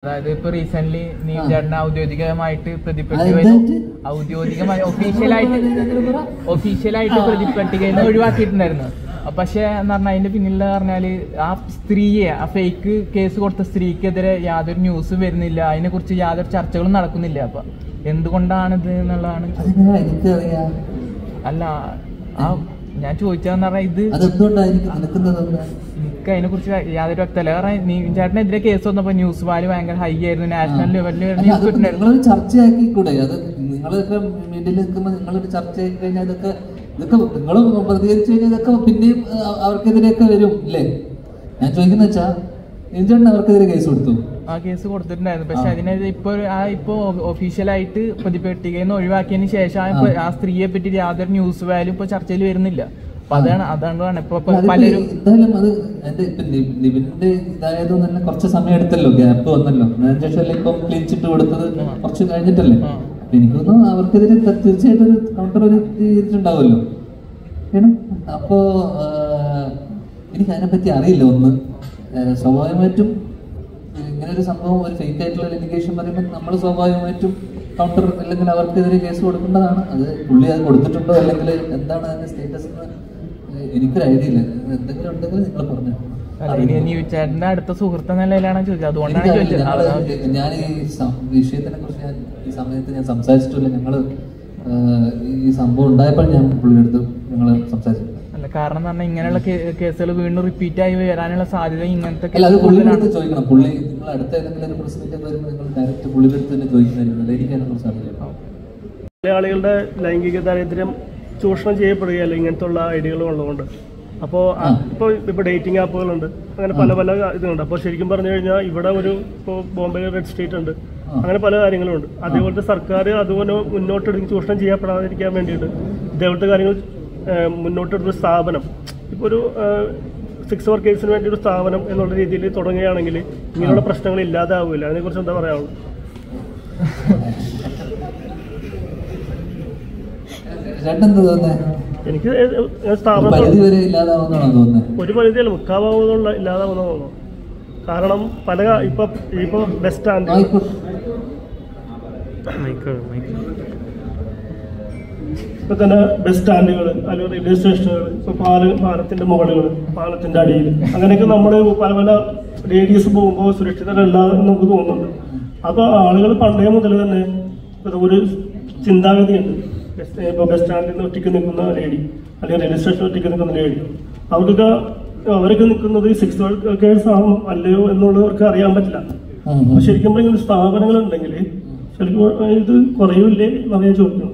അതായത് ഇപ്പൊ റീസെന്റ് നീ ചേട്ടനെ ഔദ്യോഗികമായിട്ട് പ്രതിപട്ടിക അതെന്തായിട്ട്? ഔദ്യോഗികമായി ഒഫീഷ്യലായിട്ട് ഒഫീഷ്യലായിട്ട് പ്രതിപട്ടികയിൽ നിന്ന് ഒഴിവാക്കിയിട്ടുണ്ടായിരുന്നു അപ്പൊ പക്ഷെ എന്ന് പറഞ്ഞാൽ അതിന്റെ പിന്നിലുള്ള പറഞ്ഞാല് ആ സ്ത്രീയെ ആ ഫേക്ക് കേസ് കൊടുത്ത സ്ത്രീക്കെതിരെ യാതൊരു ന്യൂസും വരുന്നില്ല അതിനെ കുറിച്ച് യാതൊരു ചർച്ചകളും നടക്കുന്നില്ല അപ്പൊ എന്തുകൊണ്ടാണിത് എന്നുള്ളതാണ് അതെങ്ങനെയാ എനിക്കറിയാം അല്ല ആ ഞാൻ ചോദിച്ചതെന്ന് പറഞ്ഞാൽ ഇത് അതെന്തുകൊണ്ടായിരിക്കും നിനക്കുന്നത് എനിക്ക് അതിനെ കുറിച്ച് യാതൊരു വ്യക്തമല്ല കാരണം നീ ചേട്ടനെതിരെ കേസ് വന്നപ്പോ ന്യൂസ് വാല്യൂ ഭയങ്കര ഹൈ ആയിരുന്നു നാഷണൽ ലെവലിൽ ന്യൂസ് കിട്ടുന്നുണ്ടായിരുന്നു നിങ്ങളൊരു ചർച്ചയാക്കി കൂടെ അത് നിങ്ങളൊക്കെ മീഡിയയിൽ നിൽക്കുമ്പോൾ നിങ്ങളൊരു ചർച്ചയാക്കി കഴിഞ്ഞാൽ ഇതൊക്കെ ഇതൊക്കെ നിങ്ങൾ പ്രതികരിച്ചു കഴിഞ്ഞാൽ ഇതൊക്കെ പിന്നെയും ആ, അവർക്കെതിരെയൊക്കെ വരും ഇല്ലേ ഞാൻ ചോദിക്കുന്ന വെച്ചാ എന്തുകൊണ്ട് അവർക്കെതിരെ കേസ് കൊടുത്തു ആ കേസ് കൊടുത്തിട്ടുണ്ടായിരുന്നു പക്ഷെ അതിനെതിരെ ഇപ്പൊ ഒരു- ആ ഇപ്പൊ ഒഫീഷ്യലായിട്ട് പ്രതിപട്ടികയിൽ നിന്ന് ഒഴിവാക്കിയതിന് ശേഷം ആ ഇപ്പൊ ആ സ്ത്രീയെ പറ്റി യാതൊരു ന്യൂസ് വാല്യൂ ഇപ്പൊ ചർച്ചയിൽ വരുന്നില്ല അപ്പൊ അതാണ് അതാണ് ഇപ്പൊ ഇപ്പൊ അതിപ്പോ പലരും എന്തായാലും അത് എന്റെ ഇപ്പൊ നി- നിവിന്റെ ഇതായത് തന്നെ കുറച്ച് സമയം എടുത്തല്ലോ ഗ്യാപ്പ് വന്നല്ലോ അതിനുശേഷം ഇപ്പം ക്ലീൻ ചിറ്റ് കൊടുത്തത് കുറച്ച് കഴിഞ്ഞിട്ടല്ലേ ആ. അപ്പൊ എനിക്ക് തോന്നുന്നു അവർക്കെതിരെ ത- തീർച്ചയായിട്ടും ഒരു കൗണ്ടർ ഒരു ചെയ്തിട്ടുണ്ടാവുമല്ലോ ഏണ്? അപ്പോ ആ, എനിക്ക് അതിനെപ്പറ്റി അറിയില്ല ഒന്ന് ആ, സ്വാഭാവികമായിട്ടും ഇങ്ങനെ ഒരു സംഭവം ഒരു ഫേക്ക് ആയിട്ടുള്ള ലിറ്റിഗേഷൻ പറയുമ്പോൾ നമ്മൾ സ്വാഭാവികമായിട്ടും കൗണ്ടർ അല്ലെങ്കിൽ അവർക്കെതിരെ കേസ് കൊടുക്കേണ്ടതാണ് അത് പുള്ളി അത് കൊടുത്തിട്ടുണ്ടോ അല്ലെങ്കിൽ എന്താണ് അതിന്റെ സ്റ്റേറ്റസ് എന്ന് എനിക്കൊരു ഐഡിയ ഇല്ല എന്തെങ്കിലും ഉണ്ടെങ്കിൽ നിങ്ങൾ പറഞ്ഞു അല്ല, ഇനി നീ ചേട്ടന്റെ അടുത്ത സുഹൃത്ത് എന്ന നിലയിലാണ് ചോദിച്ചത് അതുകൊണ്ടാണ് ചോദിച്ചത് ഞങ്ങള് അതാ- ഞാൻ ഈ സം- വിഷയത്തിനെ കുറിച്ച് ഞാൻ ഈ സമയത്ത് ഞാൻ സംസാരിച്ചിട്ടില്ല ഞങ്ങള് ആഹ്, ഈ സംഭവം ഉണ്ടായപ്പോൾ ഞാൻ പുള്ളിയുടെ അടുത്ത് ഞങ്ങൾ സംസാരിച്ചു അല്ല കാരണം എന്ന് പറഞ്ഞാൽ ഇങ്ങനെയുള്ള കേസുകൾ വീണ്ടും റിപ്പീറ്റ് ആയി വരാനുള്ള സാധ്യത ഇങ്ങനത്തെ അല്ല അത് കേസ് പുള്ളിയുടെ കൂടുതലാണ് അടുത്ത് ചോദിക്കണം പുള്ളി നിങ്ങൾ അടുത്ത ഏതെങ്കിലും ഒരു പ്രസിഡന്റ് വരുമ്പോൾ നിങ്ങൾ ഡയറക്റ്റ് പുള്ളിയുടെ അടുത്ത് തന്നെ ചോദിക്കുന്നതായിരിക്കും എനിക്ക് അതിനെ കുറിച്ച് അറിയില്ല മലയാളികളുടെ ലൈംഗിക ദാരിദ്ര്യം ചൂഷണം ചെയ്യപ്പെടുകയല്ല ഇങ്ങനത്തെ ഉള്ള ഐഡിയകൾ ഉള്ളതുകൊണ്ട് അപ്പോൾ ആ. ഇപ്പോൾ ഇപ്പോൾ ഡേറ്റിംഗ് ആപ്പുകളുണ്ട് അങ്ങനെ പല പല ഇതുണ്ട് അപ്പോൾ ശരിക്കും പറഞ്ഞു കഴിഞ്ഞാൽ ഇവിടെ ഒരു ഇപ്പോൾ ബോംബെയിൽ റെഡ് സ്ട്രീറ്റ് ഉണ്ട് ആ. അങ്ങനെ പല കാര്യങ്ങളുണ്ട് അതേപോലത്തെ സർക്കാർ അതുപോലെ മുന്നോട്ടെടുത്ത് ചൂഷണം ചെയ്യപ്പെടാതിരിക്കാൻ വേണ്ടിയിട്ട് ഇതേപോലത്തെ കാര്യങ്ങൾ ഏഹ്, മുന്നോട്ടെടുത്ത സ്ഥാപനം ഇപ്പോൾ ഒരു സിക്സ് വർക്കേഴ്സിന് വേണ്ടി ഒരു സ്ഥാപനം എന്നുള്ള രീതിയിൽ തുടങ്ങുകയാണെങ്കിൽ ഇങ്ങനെയുള്ള പ്രശ്നങ്ങൾ ഇല്ലാതാവില്ല അതിനെക്കുറിച്ച് എന്താ പറയാനുള്ളത് ചേട്ടൻ എന്താ തോന്നുന്നത് എനിക്ക് ഏ- ഏ- ഒരു സ്ഥാപനം പരിധി വരെ ഇല്ലാതാവുന്നതാണോ തോന്നുന്നത് ഒരു പരിധിയല്ല മുക്കാഭാഗമുള്ള ഇല്ലാതാവുന്ന തോന്നുന്നു കാരണം പല ഇപ്പൊ ഇപ്പൊ ബസ് സ്റ്റാൻഡ് ആയിക്കോട്ടെ ഇപ്പൊ തന്നെ ബസ് സ്റ്റാൻഡുകൾ അല്ലെങ്കിൽ റെയിൽവേ സ്റ്റേഷനുകൾ ഇപ്പൊ പാല പാലത്തിന്റെ മുകളിൽ പാലത്തിന്റെ അടിയിൽ അങ്ങനെയൊക്കെ നമ്മൾ പല പല റേഡിയസ് പോകുമ്പോൾ സുരക്ഷിതരല്ല എന്ന് നമുക്ക് തോന്നുന്നുണ്ട് അപ്പൊ ആളുകൾ പണ്ടേ മുതൽ തന്നെ ഇത് ഒരു ചിന്താഗതിയുണ്ട് ബസ് ഇപ്പൊ ബസ് സ്റ്റാൻഡിൽ നിന്ന് ഒറ്റയ്ക്ക് നിൽക്കുന്ന ലേഡി അല്ലെങ്കിൽ റെയിൽവേ സ്റ്റേഷനിൽ ഒറ്റയ്ക്ക് നിൽക്കുന്ന ലേഡി അവർക്കൊക്കെ അവരൊക്കെ നിൽക്കുന്നത് സിക്സ് വർക്കേഴ്സ് ആണോ അല്ലയോ എന്നുള്ളവർക്ക് അറിയാൻ പറ്റില്ല ഉം, അപ്പൊ ഉം. ശരിക്കും പറഞ്ഞാൽ സ്ഥാപനങ്ങൾ ഉണ്ടെങ്കിൽ ശരിക്കും ഇത് കുറയൂലേ എന്ന് ഞാൻ ചോദിക്കുന്നു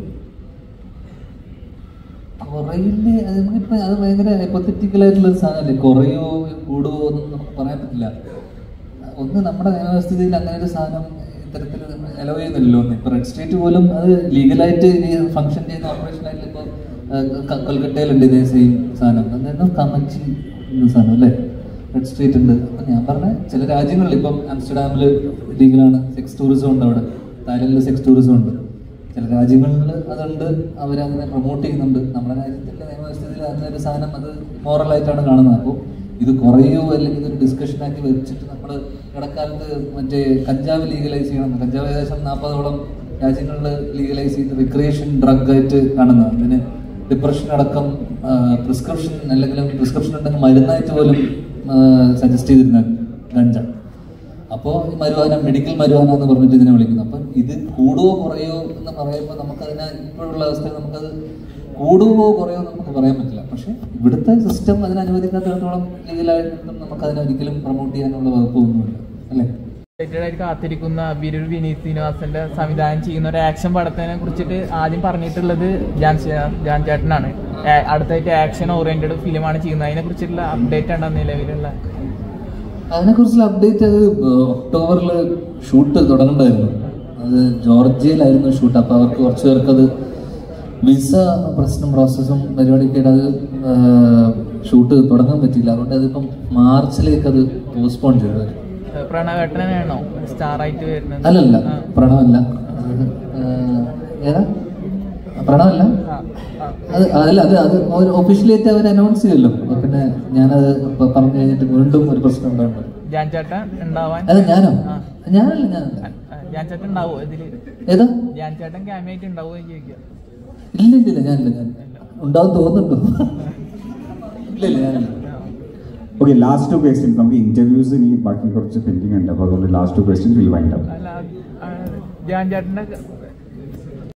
കുറയില്ലേ അത് നമുക്കിപ്പോ അത് ഭയങ്കര ഹൈപ്പത്തറ്റിക്കൽ ആയിട്ടുള്ള ഒരു സാധനമല്ലേ കുറയോ കൂടുവോ ഒന്നും നമുക്ക് പറയാൻ പറ്റില്ല ഒന്ന് നമ്മുടെ നിയമവ്യവസ്ഥയിൽ അങ്ങനെ ഒരു സാധനം ഇത്തരത്തിൽ അലോ ചെയ്യുന്നില്ലല്ലോ ഒന്ന് ഇപ്പൊ റെഡ് സ്ട്രീറ്റ് പോലും അത് ലീഗലായിട്ട് ഫംഗ്ഷൻ ചെയ്യുന്ന ഓപ്പറേഷൻ ആയിട്ട് ഇപ്പോൾ കൊൽക്കട്ടയിലുണ്ട് ഇതേ സെയിം സാധനം അതായത് കമച്ചി എന്ന സാധനം അല്ലേ റെഡ് സ്ട്രീറ്റ് ഉണ്ട് അപ്പൊ ഞാൻ പറഞ്ഞ ചില രാജ്യങ്ങളിൽ ഇപ്പം ആംസ്റ്റർഡാമിൽ ലീഗലാണ് സെക്സ് ടൂറിസം ഉണ്ട് അവിടെ തായ്ലൻഡിൽ സെക്സ് ടൂറിസം ഉണ്ട് ചില രാജ്യങ്ങളിൽ അതുണ്ട് അവരതിനെ പ്രൊമോട്ട് ചെയ്യുന്നുണ്ട് നമ്മുടെ രാജ്യത്തിൻ്റെ നിയമവ്യവസ്ഥയിൽ അങ്ങനെ ഒരു സാധനം അത് മോറലായിട്ടാണ് കാണുന്നത് അപ്പോൾ ഇത് കുറയോ അല്ലെങ്കിൽ ഇതൊരു ഡിസ്കഷനാക്കി വെച്ചിട്ട് നമ്മൾ ഇടക്കാലത്ത് മറ്റേ കഞ്ചാവ് ലീഗലൈസ് ചെയ്യണം കഞ്ചാവ് ഏകദേശം നാൽപ്പതോളം രാജ്യങ്ങളിൽ ലീഗലൈസ് ചെയ്ത് റിക്രിയേഷൻ ഡ്രഗ് ആയിട്ട് കാണുന്നത് അതിന് ഡിപ്രഷൻ അടക്കം പ്രിസ്ക്രിപ്ഷൻ അല്ലെങ്കിൽ പ്രിസ്ക്രിപ്ഷൻ ഉണ്ടെങ്കിൽ മരുന്നായിട്ട് പോലും സജസ്റ്റ് ചെയ്തിരുന്ന ഗഞ്ച അപ്പോൾ ഈ മരുവാന മെഡിക്കൽ മരുവാന എന്ന് പറഞ്ഞിട്ട് ഇതിനെ വിളിക്കുന്നു അപ്പം ഇത് കൂടുവോ കുറയോ എന്ന് പറയുമ്പോൾ നമുക്കതിനെ ഇപ്പോഴുള്ള അവസ്ഥയിൽ നമുക്കത് കൂടുവോ കുറയോ എന്ന് നമുക്ക് പറയാൻ പറ്റില്ല പക്ഷേ ഇവിടുത്തെ സിസ്റ്റം അതിനെ അനുവദിക്കാത്തിടത്തോളം ലീഗലായിട്ടും നമുക്ക് അതിനെ ഒരിക്കലും പ്രൊമോട്ട് ചെയ്യാനുള്ള വകുപ്പൊന്നുമില്ല അല്ലേ റിലേറ്റഡ് ആയിട്ട് കാത്തിരിക്കുന്ന വിരൂർ വിനീത് ശ്രീനിവാസന്റെ സംവിധാനം ചെയ്യുന്ന ഒരു ആക്ഷൻ പടത്തിനെ കുറിച്ചിട്ട് ആദ്യം പറഞ്ഞിട്ടുള്ളത് ജാൻ ചേ- ജാൻ ചേട്ടനാണ് ആ- അടുത്തായിട്ട് ആക്ഷൻ ഓറിയന്റഡ് ഫിലിമാണ് ചെയ്യുന്നത് അതിനെ കുറിച്ചിട്ടുള്ള അപ്ഡേറ്റ് ആണ് നിലവിലുള്ള അതിനെക്കുറിച്ചുള്ള അപ്ഡേറ്റ് അത് ഒക്ടോബറിൽ ഷൂട്ട് തുടങ്ങണ്ടായിരുന്നു അത് ജോർജിയയിലായിരുന്നു ഷൂട്ട് അപ്പോൾ അവർക്ക് കുറച്ച് പേർക്ക് അത് വിസ പ്രശ്നം പ്രോസസ്സും പരിപാടിയൊക്കെ ആയിട്ട് അത് ഷൂട്ട് തുടങ്ങാൻ പറ്റിയില്ല അതുകൊണ്ട് അതിപ്പം മാർച്ചിലേക്ക് അത് പോസ്റ്റ്പോൺ ചെയ്തു ഏഹ് പ്രണവേട്ടനാണോ സ്റ്റാർ ആയിട്ട് വരുന്നത് അല്ലല്ല ആ. പ്രണവല്ല അത്, ഏഹ്, ഏതാ പ്രണവല്ല ആ, ആ. അത് അല്ല അത് അത് ഒഫീഷ്യലായിട്ട് അവർ അനൗൺസ് ചെയ്യല്ലോ അപ്പൊ പിന്നെ ഞാനത് ഇപ്പൊ പറഞ്ഞു കഴിഞ്ഞിട്ട് വീണ്ടും ഒരു പ്രശ്നം ഉണ്ടാകുന്നുണ്ട് ജാൻ ചേട്ടൻ ഉണ്ടാവാൻ അത് ഞാനോ ആ. ഞാനല്ല ഞാനല്ല ഞാൻ ചേട്ടൻ ഉണ്ടാവോ ഇതില് ഏതാ ഞാൻ ചേട്ടൻ ക്യാമറയായിട്ട് ഉണ്ടാവോ എന്ന് ചോദിക്കുക ഇല്ല ഇല്ല ഇല്ല ഞാനില്ല ഞാൻ ഉണ്ടാവും തോന്നുന്നുണ്ടോ ഇല്ല ഇല്ല ഞാനില്ല ഓക്കെ ലാസ്റ്റ് ടു ക്വസ്റ്റ്യൻസ് നമുക്ക് ഇന്റർവ്യൂസ് ഇനി ബാക്കി കുറച്ച് പെൻഡിങ് ഉണ്ട് അപ്പോൾ അതുകൊണ്ട് last two questions will wind up അല്ല ആ, ഞാൻ ചേട്ടന്റെ